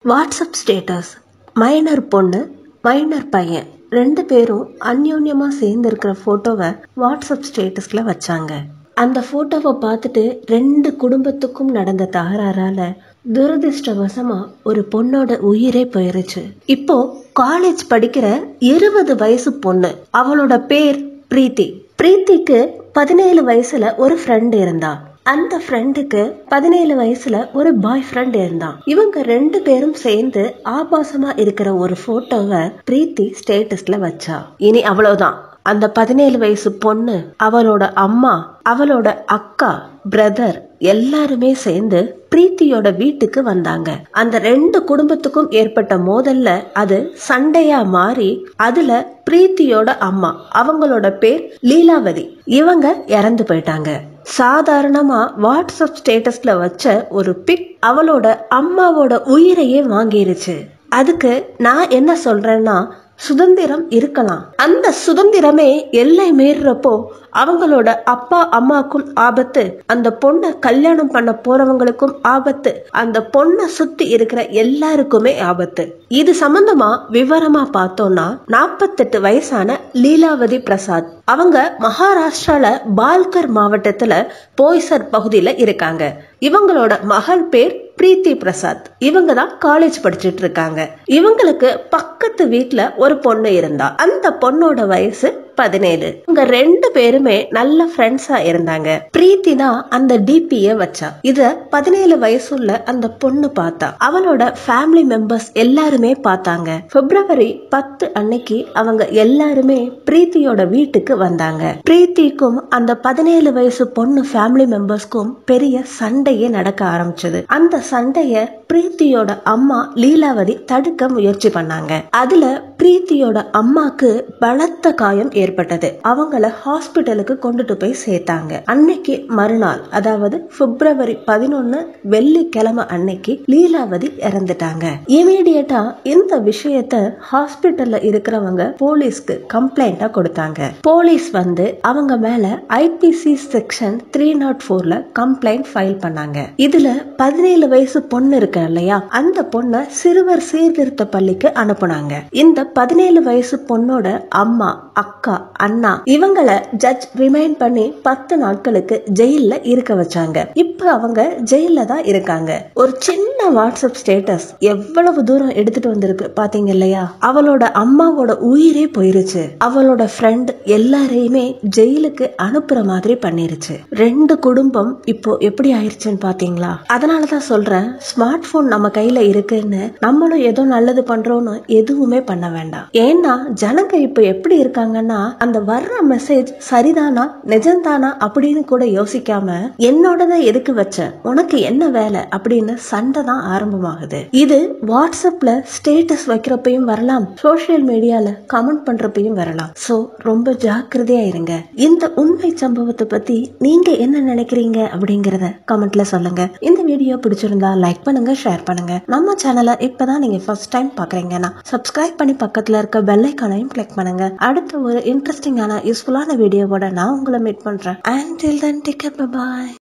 WhatsApp status minor பொண்ணு minor பையன் ரெண்டு பேரும் அந்யோன்யமா சேர்ந்து இருக்கிற போட்டோவை வாட்ஸ்அப் ஸ்டேட்டஸ்ல வச்சாங்க அந்த போட்டோவை பார்த்துட்டு ரெண்டு குடும்பத்துக்கும் நடந்த தகராறால துரதிர்ஷ்டவசமா ஒரு பொண்ணோட உயிரே போயிருச்சு இப்போ காலேஜ் படிக்கிற இருபது வயசு பொண்ணு அவளோட பேர் பிரீத்தி பிரீத்திக்கு பதினேழு வயசுல ஒரு ஃப்ரெண்ட் இருந்தா அந்த ஃப்ரெண்டுக்கு பதினேழு வயசுல ஒரு பாய் ஃப்ரெண்ட் இருந்தான் இவங்க ரெண்டு பேரும் சேர்ந்து ஆபாசமா இருக்கிற ஒரு போட்டோவை பிரீத்தி ஸ்டேட்டஸ்ல வச்சா இனி அவ்வளவுதான் அந்த பதினேழு வயசு பொண்ணு அவளோட அம்மா அவளோட அக்கா பிரதர் எல்லாருமே சேர்ந்து பிரீத்தியோட வீட்டுக்கு வந்தாங்க அந்த ரெண்டு குடும்பத்துக்கும் ஏற்பட்ட மோதல்ல அது சண்டையா மாறி அதுல பிரீத்தியோட அம்மா அவங்களோட பேர் லீலாவதி இவங்க இறந்து போயிட்டாங்க சாதாரணமா வாட்ஸ்அப் ஸ்டேட்டஸ்ல வச்ச ஒரு பிக் அவளோட அம்மாவோட உயிரையே வாங்கிருச்சு அதுக்கு நான் என்ன சொல்றேன்னா சுதந்திரம் இருக்கலாம் அந்த சுதந்திரமே எல்லை மீறப்போ அவங்களோட அப்பா அம்மாக்கும் ஆபத்து அந்த பொண்ணை கல்யாணம் பண்ண போறவங்களுக்கும் ஆபத்து அந்த பொண்ணை சுத்தி இருக்கிற எல்லாருக்குமே ஆபத்து இது சம்பந்தமா விவரமா பார்த்தோம்னா நாற்பத்தெட்டு வயசான லீலாவதி பிரசாத் அவங்க மகாராஷ்டிரால பால்கர் மாவட்டத்துல போய்சர் பகுதியில இருக்காங்க இவங்களோட மகள் பேர் பிரீத்தி பிரசாத் இவங்க தான் காலேஜ் படிச்சுட்டு இருக்காங்க இவங்களுக்கு பக்கத்து வீட்ல ஒரு பொண்ணு இருந்தா அந்த பொண்ணோட வயசு பதினேழு இவங்க ரெண்டு பேருமே நல்ல ஃப்ரெண்ட்ஸா இருந்தாங்க பிரீத்தி தான் அந்த டிபிய வச்சா இத பதினேழு வயசுள்ள அந்த பொண்ணு பார்த்தா அவளோட ஃபேமிலி மெம்பர்ஸ் எல்லாருமே பார்த்தாங்க பிப்ரவரி பத்து அன்னைக்கு அவங்க எல்லாருமே பிரீத்தியோட வீட்டுக்கு வந்தாங்க பிரீத்திக்கும் அந்த பதினேழு வயசு பொண்ணு ஃபேமிலி மெம்பர்ஸ்க்கும் பெரிய சண்டையே நடக்க ஆரம்பிச்சது அந்த சண்டைய பிரீத்தியோட அம்மா லீலாவதி தடுக்க முயற்சி பண்ணாங்க அதுல பிரீத்தியோட அம்மாக்கு பலத்த காயம் ஏற்பட்டது அவங்கள ஹாஸ்பிட்டலுக்கு கொண்டுட்டு போய் சேர்த்தாங்க அன்னைக்கு மறுநாள் அதாவது பிப்ரவரி பதினொன்னு வெள்ளிக்கிழமை அன்னைக்கு லீலாவதி இறந்துட்டாங்க இமீடியட்டா இந்த விஷயத்த ஹாஸ்பிட்டல்ல இருக்கிறவங்க போலீஸ்க்கு கம்ப்ளைண்டா கொடுத்தாங்க போலீஸ் வந்து அவங்க மேல ஐபிசி செக்ஷன் த்ரீ நாட் போர்ல கம்ப்ளைண்ட் ஃபைல் பண்ணாங்க இதுல பதினேழு வயசு பொண்ணு இருக்கு இல்லையா அந்த பொண்ண சிறுவர் சீர்திருத்த பள்ளிக்கு அனுப்புனாங்க இந்த பதினேழு வயசு பொண்ணோட அம்மா அக்கா அண்ணா இவங்கள ஜட்ஜ் ரிமைண்ட் பண்ணி பத்து நாட்களுக்கு ஜெயில்ல இருக்க வச்சாங்க இப்ப அவங்க ஜெயில்ல தான் இருக்காங்க ஒரு சின்ன வாட்ஸ்அப் ஸ்டேட்டஸ் எவ்வளவு தூரம் எடுத்துட்டு வந்திருக்கு பாத்தீங்க இல்லையா அவளோட அம்மாவோட உயிரே போயிருச்சு அவளோட ஃப்ரெண்ட் எல்லாரையுமே ஜெயிலுக்கு அனுப்புற மாதிரி பண்ணிருச்சு ரெண்டு குடும்பம் இப்போ எப்படி ஆயிருச்சுன்னு பாத்தீங்களா அதனாலதான் சொல்றேன் ஸ்மார்ட் போன் நம்ம கையில இருக்குன்னு நம்மளும் ஏதோ நல்லது பண்றோம்னு எதுவுமே பண்ண வேண்டாம் ஏன்னா ஜனங்க இப்ப எப்படி இருக்காங்கன்னா அந்த வர்ற மெசேஜ் சரிதானா நிஜம்தானா அப்படின்னு கூட யோசிக்காம என்னோடத எதுக்கு வச்ச உனக்கு என்ன வேலை அப்படின்னு சண்டை தான் ஆரம்பமாகுது இது வாட்ஸ்அப்ல ஸ்டேட்டஸ் வைக்கிறப்பையும் வரலாம் சோசியல் மீடியால கமெண்ட் பண்றப்பையும் வரலாம் சோ ரொம்ப ஜாக்கிரதையா இருங்க இந்த உண்மை சம்பவத்தை பத்தி நீங்க என்ன நினைக்கிறீங்க அப்படிங்கறத கமெண்ட்ல சொல்லுங்க இந்த வீடியோ பிடிச்சிருந்தா லைக் பண்ணுங்க ஷேர் பண்ணுங்க நம்ம சேனலை இப்பதான் நீங்க ஃபர்ஸ்ட் டைம் பாக்குறீங்கன்னா சப்ஸ்கிரைப் பண்ணி பக்கத்துல இருக்க பெல் ஐக்கானையும் கிளிக் பண்ணுங்க அடுத்த ஒரு இன்ட்ரெஸ்டிங்கான யூஸ்ஃபுல்லான வீடியோவோட நான் உங்களை மீட் பண்றேன் and till then take bye